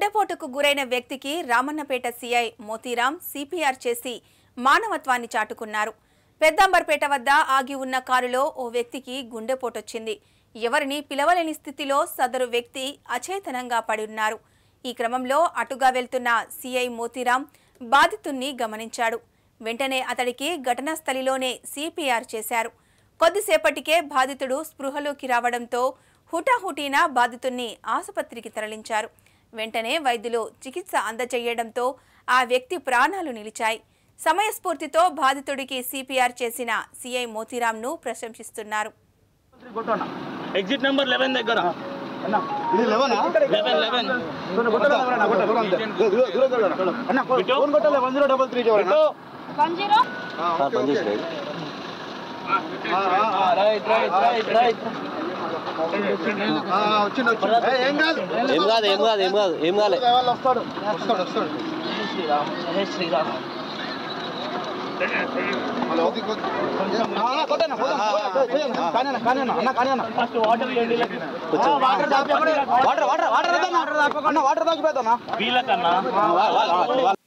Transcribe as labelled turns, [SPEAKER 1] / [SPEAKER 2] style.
[SPEAKER 1] గుండెపోటుకు గురైన వ్యక్తికి Ramannapeta CI మోతీరాం CPR చేసి మానవత్వాన్ని చాటుకున్నారు పెద్దంబర్పేట వద్ద ఆగి ఉన్న కారులో ఓ వ్యక్తికి గుండెపోటొచ్చింది ఎవరిని పిలవలేని స్థితిలో సదరు వ్యక్తి అచేతనంగా పడి ఉన్నారు ఈ క్రమంలో అటుగా వెళ్తున్న సీఐ మోతీరాం బాధితుణ్ణి గమనించాడు వెంటనే అతడికి ఘటనా స్థలిలోనే సిపిఆర్ చేశారు కొద్దిసేపటికే బాధితుడు స్పృహలోకి రావడంతో హుటాహుటీన బాధితుణ్ణి ఆసుపత్రికి తరలించారు వెంటనే వైద్యులు చికిత్స అందజేయడంతో ఆ వ్యక్తి ప్రాణాలు నిలిచాయి సమయస్ఫూర్తితో బాధితుడికి సిపిఆర్ చేసిన సీఐ మోతీరాంను ప్రశంసిస్తున్నారు
[SPEAKER 2] ఎగ్జిట్ నెంబర్ లెవెన్ దగ్గర
[SPEAKER 3] ఇది లెవెనా
[SPEAKER 2] లెవెన్ లెవెన్
[SPEAKER 3] అన్న ఫోన్ కొట్టాలి one zero double three
[SPEAKER 4] one zero
[SPEAKER 2] right right right right
[SPEAKER 3] వచ్చింది వచ్చింది ఏ, ఏం కాదు
[SPEAKER 5] ఏం కాదు ఏం కాదు ఏం కాదు ఏం కాలే
[SPEAKER 3] వాళ్ళు వస్తాడు వస్తాడు వస్తాడు
[SPEAKER 2] శ్రీరామ్ జై శ్రీరామ్
[SPEAKER 3] హలో కొట్టన్నా కొట్టన్నా కానీ అన్న కానీ అన్న అన్న కానీ అన్న
[SPEAKER 2] ఫస్ట్ వాటర్ ఇవ్వండి
[SPEAKER 3] వాటర్ వాటర్ వాటర్ వాటర్ అన్న వాటర్ తాగిపోతానా
[SPEAKER 2] వీళ్ళకన్నా